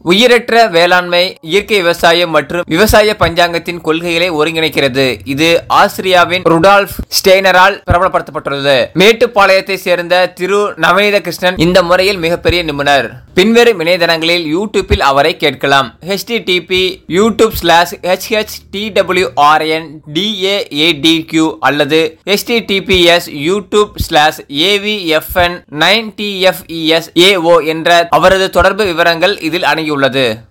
உயிரற்ற வேளாண்மை இயற்கை விவசாயம் மற்றும் விவசாய பஞ்சாங்கத்தின் கொள்கைகளை ஒருங்கிணைக்கிறது இது ஆஸ்திரியாவின் ருடால்ஃப் ஸ்டெய்னரால் பிரபலப்படுத்தப்பட்டுள்ளது மேட்டுப்பாளையத்தை சேர்ந்த திரு நவநீத கிருஷ்ணன் இந்த முறையில் மிகப்பெரிய நிபுணர் பின்வரும் இணையதளங்களில் யூடியூப்பில் அவரை கேட்கலாம் http YouTube slash HH DWRN DAADQ அல்லது https YouTube slash AVFN nine DFES AO என்ற அவரது தொடர்பு விவரங்கள் இதில் அடங்கியுள்ளது